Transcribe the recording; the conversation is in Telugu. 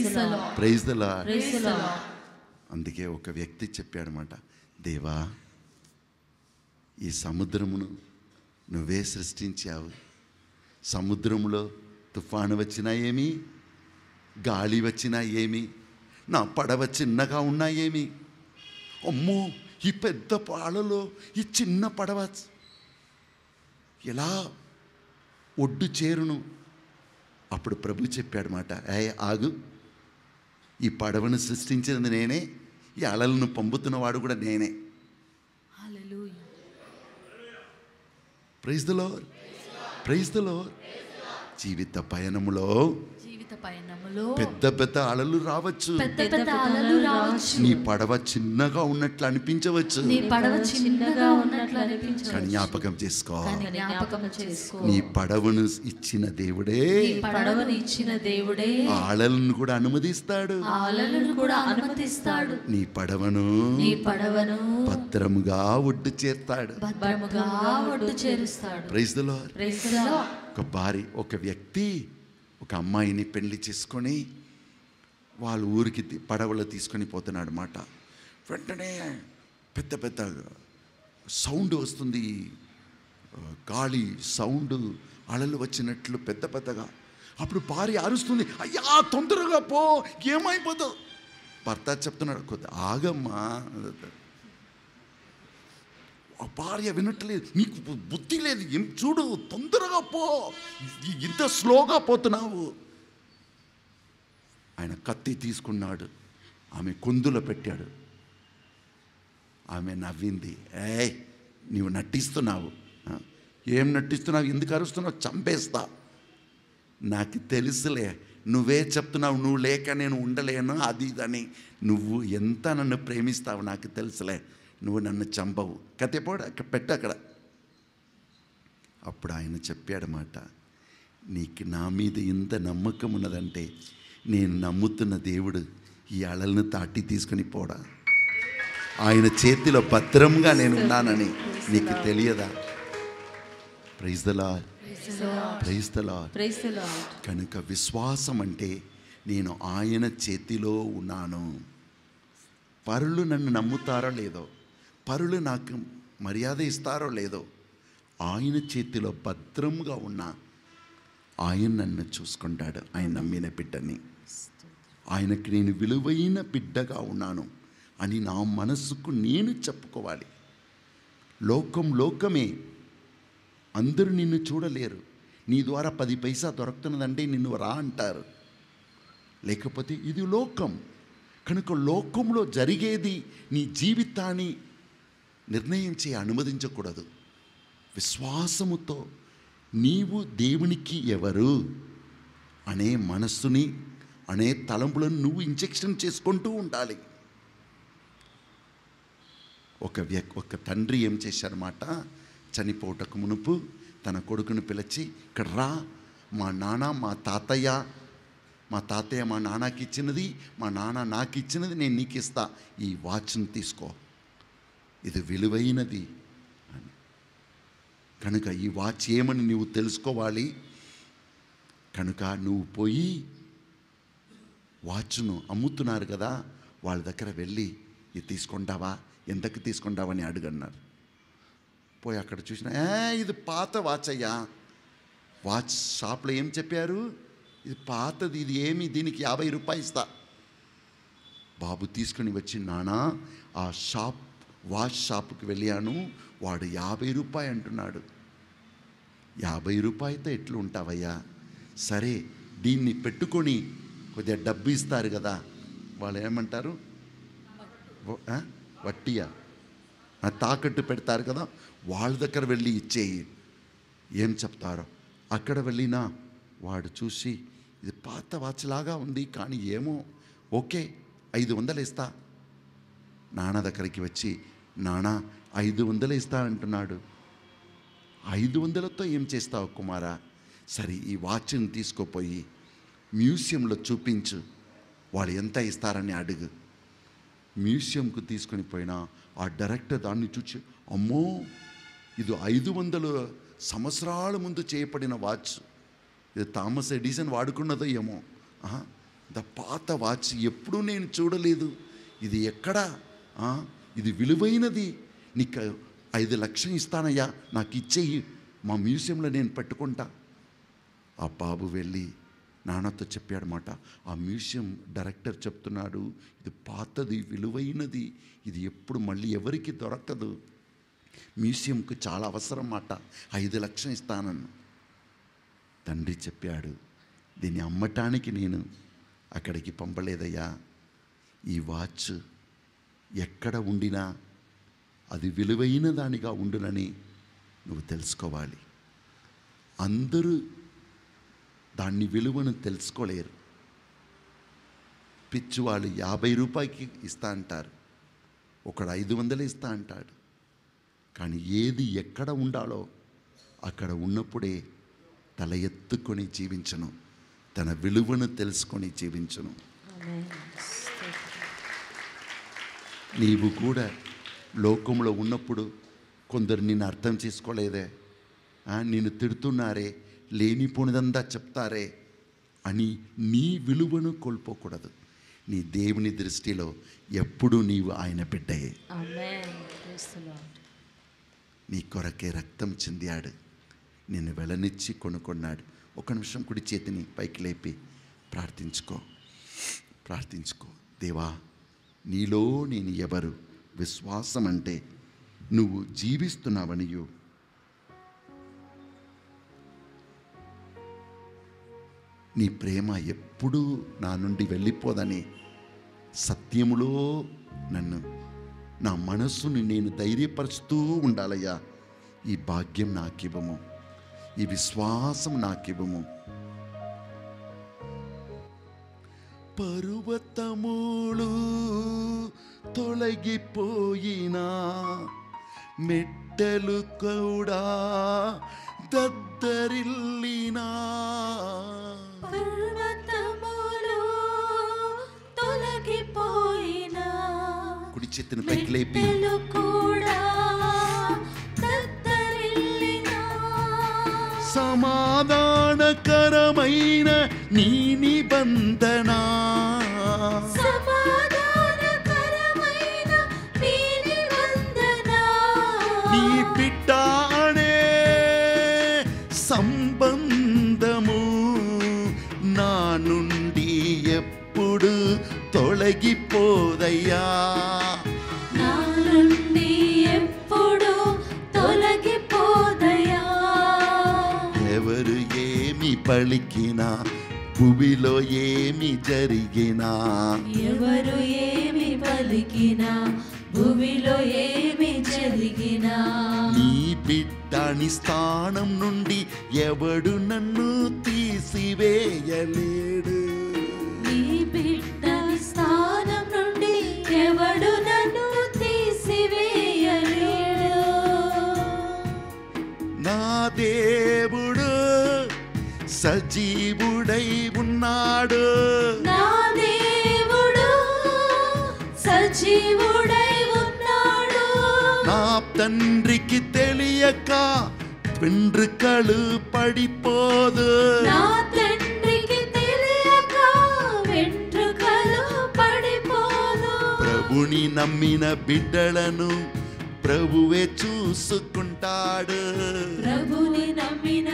the Lord. Praise the Praise the Lord. అందుకే ఒక వ్యక్తి చెప్పాడనమాట దేవా ఈ సముద్రమును నువ్వే సృష్టించావు సముద్రములో తుఫాను వచ్చినా ఏమి గాలి వచ్చినా ఏమి నా పడవ చిన్నగా ఉన్నా ఏమి అమ్మో ఈ పెద్ద పాలలో ఈ చిన్న పడవ ఎలా ఒడ్డు చేరును అప్పుడు ప్రభు చెప్పాడు మాట ఏ ఆగు ఈ పడవను సృష్టించినది నేనే ఈ అలలను పంపుతున్నవాడు కూడా నేనే Hallelujah. Praise the lord praise the lord జీవిత పయనములో జీవిత పయనములో పెద్ద పెద్ద అలలు రావచ్చు పెద్ద పెద్ద అలలు రావచ్చు నీ పడవ చిన్నగా ఉన్నట్లు అనిపించవచ్చు నీ పడవ చిన్నగా ఉన్నట్లు కానీ అనిపించవచ్చు జ్ఞాపకం చేసుకో కానీ జ్ఞాపకం చేసుకో నీ పడవను ఇచ్చిన దేవుడే నీ పడవను ఇచ్చిన దేవుడే ఆ అలలను కూడా అనుమతిస్తాడు ఆ అలలను కూడా అనుమతిస్తాడు నీ పడవను నీ పడవను భద్రముగా ఒడ్డు చేస్తాడు భద్రముగా ఒడ్డు చేరుస్తాడు praise the lord Praise the Lord. ఒక భార్య ఒక వ్యక్తి ఒక అమ్మాయిని పెళ్లి చేసుకొని వాళ్ళ ఊరికి తీ- పడవలో తీసుకొని పోతున్నాడు అనమాట వెంటనే పెద్ద పెద్ద సౌండ్ వస్తుంది ఆ, గాలి సౌండ్ అలలు వచ్చినట్లు పెద్ద పెద్దగా అప్పుడు భార్య అరుస్తుంది అయ్యా తొందరగా పో ఏమైపోతావు భర్త చెప్తున్నాడు కొద్ది ఆగమ్మా ఆ భార్య వినట్లేదు నీకు బు- బుద్ధి లేదు ఏం చూడు తొందరగా పో ఇ- ఇంత స్లోగా పోతున్నావు ఆయన కత్తి తీసుకున్నాడు ఆమె కొందులో పెట్టాడు ఆమె నవ్వింది ఏయ్ నీవు నటిస్తున్నావు ఆ? ఏం నటిస్తున్నావు ఎందుకు అరుస్తున్నావు చంపేస్తా నాకు తెలుసులే నువ్వే చెప్తున్నావు నువ్వు లేక నేను ఉండలేను అది ఇదని నువ్వు ఎంత నన్ను ప్రేమిస్తావు నాకు తెలుసులే నువ్వు నన్ను చంపవు కథపోడు అక్కడ పెట్టు అక్కడ అప్పుడు ఆయన చెప్పాడన్నమాట నీకు నా మీద ఇంత నమ్మకం ఉన్నదంటే నేను నమ్ముతున్న దేవుడు ఈ అలలను తాటి తీసుకొని పోడా ఆయన చేతిలో భద్రంగా నేను ఉన్నానని నీకు తెలియదా praise the lord praise the lord Praise the Lord. కనుక విశ్వాసం అంటే నేను ఆయన చేతిలో ఉన్నాను పరులు నన్ను నమ్ముతారో లేదో పరులు నాకు మర్యాద ఇస్తారో లేదో ఆయన చేతిలో భద్రంగా ఉన్నా ఆయన నన్ను చూసుకుంటాడు ఆయన నమ్మిన బిడ్డని ఆయనకి నేను విలువైన బిడ్డగా ఉన్నాను అని నా మనస్సుకు నేను చెప్పుకోవాలి లోకం లోకమే అందరూ నిన్ను చూడలేరు నీ ద్వారా పది పైసా దొరుకుతున్నదంటే నిన్ను రా అంటారు లేకపోతే ఇది లోకం కనుక లోకంలో జరిగేది నీ జీవితాన్ని నిర్ణయించే అనుమతించకూడదు విశ్వాసముతో నీవు దేవునికి ఎవరు అనే మనస్సుని అనే తలంపులను నువ్వు ఇంజెక్షన్ చేసుకుంటూ ఉండాలి ఒక వ్యక్ ఒక తండ్రి ఏం చేశారన్నమాట చనిపోవటకు మునుపు తన కొడుకును పిలిచి ఇక్కడ రా మా నాన్న మా తాతయ్య మా తాతయ్య మా నాన్నకి ఇచ్చినది మా నాన్న నాకు ఇచ్చినది నేను నీకు ఇస్తా ఈ వాచ్ని తీసుకో ఇది విలువైనది అని కనుక ఈ వాచ్ ఏమని నువ్వు తెలుసుకోవాలి కనుక నువ్వు పోయి వాచ్ను అమ్ముతున్నారు కదా వాళ్ళ దగ్గర వెళ్ళి ఇది తీసుకుంటావా ఎంతకు తీసుకుంటావని అడుగన్నారు పోయి అక్కడ చూసిన ఏ ఇది పాత వాచ్ అయ్యా వాచ్ షాప్లో ఏం చెప్పారు ఇది పాతది ఇది ఏమి దీనికి యాభై రూపాయలు ఇస్తా బాబు తీసుకొని వచ్చి నానా ఆ షాప్ వాచ్ షాప్కి వెళ్ళాను వాడు యాభై రూపాయి అంటున్నాడు యాభై రూపాయలతో ఎట్లు ఉంటావయ్యా సరే దీన్ని పెట్టుకొని కొద్దిగా డబ్బు ఇస్తారు కదా వాళ్ళు ఏమంటారు వ- ఆ? వట్టియా ఆ, తాకట్టు పెడతారు కదా వాళ్ళ దగ్గర వెళ్ళి ఇచ్చేయి ఏం చెప్తారో అక్కడ వెళ్ళినా వాడు చూసి ఇది పాత వాచ్లాగా ఉంది కానీ ఏమో ఓకే ఐదు వందలు ఇస్తా నాన్న దగ్గరికి వచ్చి నాన్న ఐదు వందలు ఇస్తా అంటున్నాడు ఐదు వందలతో ఏం చేస్తావు కుమారా సరే ఈ వాచ్ని తీసుకుపోయి మ్యూజియంలో చూపించు వాళ్ళు ఎంత ఇస్తారని అడుగు మ్యూజియంకు తీసుకొని పోయినా ఆ డైరెక్టర్ దాన్ని చూచి అమ్మో ఇది ఐదు వందల సంవత్సరాల ముందు చేయబడిన వాచ్ ఇది థామస్ ఎడిసన్ వాడుకున్నదో ఏమో ఆహా, ద పాత వాచ్ ఎప్పుడూ నేను చూడలేదు ఇది ఎక్కడా ఆ? ఇది విలువైనది నీకు ఐదు లక్షలు ఇస్తానయ్యా నాకు ఇచ్చేయి మా మ్యూజియంలో నేను పెట్టుకుంటా ఆ బాబు వెళ్ళి నాన్నతో చెప్పాడనమాట ఆ మ్యూజియం డైరెక్టర్ చెప్తున్నాడు ఇది పాతది విలువైనది ఇది ఎప్పుడు మళ్ళీ ఎవరికి దొరకదు మ్యూజియంకు చాలా అవసరం మాట ఐదు లక్షలు ఇస్తానన్ను తండ్రి చెప్పాడు దీన్ని అమ్మటానికి నేను అక్కడికి పంపలేదయ్యా ఈ వాచ్ ఎక్కడ ఉండినా అది విలువైన దానిగా ఉండునని నువ్వు తెలుసుకోవాలి అందరూ దాన్ని విలువను తెలుసుకోలేరు పిచ్చి వాళ్ళు యాభై రూపాయకి ఇస్తా అంటారు ఒకడు ఐదు వందలు ఇస్తా అంటాడు కానీ ఏది ఎక్కడ ఉండాలో అక్కడ ఉన్నప్పుడే తల ఎత్తుకొని జీవించను తన విలువను తెలుసుకొని జీవించను నీవు కూడా లోకంలో ఉన్నప్పుడు కొందరు నిన్ను అర్థం చేసుకోలేదే ఆ, నిన్ను తిడుతున్నారే లేనిపోనిదంతా చెప్తారే అని నీ విలువను కోల్పోకూడదు నీ దేవుని దృష్టిలో ఎప్పుడు నీవు ఆయన బిడ్డయే Amen. Praise the Lord. నీ కొరకే రక్తం చెందాడు నిన్ను వెలనిచ్చి కొనుక్కున్నాడు ఒక నిమిషం కుడి చేతిని పైకి లేపి ప్రార్థించుకో ప్రార్థించుకో దేవా నీలో నేను ఎవరు విశ్వాసం అంటే నువ్వు జీవిస్తున్నావనియు నీ ప్రేమ ఎప్పుడూ నా నుండి వెళ్ళిపోదని సత్యములో నన్ను నా మనస్సుని నేను ధైర్యపరుస్తూ ఉండాలయ్యా ఈ భాగ్యం నాకివ్వము ఈ విశ్వాసం నాకివ్వము పర్వతములు తొలగిపోయినా మెట్టలు కూడా దద్దరిల్లినా పర్వతములు తొలగిపోయినా కుడి చేతిని పైకి లేపి మెట్టెలు కూడా దద్దరిల్లినా సమాధానకరమైన నీ నిబంధన సమాధానకరమైన నీ నిబంధన నీ బిడ్డ అనే సంబంధము నా నుండి ఎప్పుడు తొలగిపోదయ్యా నా నుండి ఎప్పుడు తొలగిపోదయా ఎవరు ఏమి పలికినా భూమిలో ఏమి జరిగినా ఎవరు ఏమి పలికినా భూమిలో ఏమి జరిగినా నీ బిడ్డని స్థానం నుండి ఎవడు నన్ను తీసివేయలేడు నీ బిడ్డ స్థానం నుండి ఎవడు నన్ను తీసివేయలేడు నా దేవుడు సజీవుడై ఉన్నాడు నా దేవుడు సజీవుడై ఉన్నాడు నా తండ్రికి తెలియక వెంట్రుకలు పడిపోదు నా తండ్రికి తెలియక వెంట్రుకలు పడిపోదు ప్రభుని నమ్మిన బిడ్డలను ప్రభువే చూసుకుంటాడు ప్రభుని నమ్మిన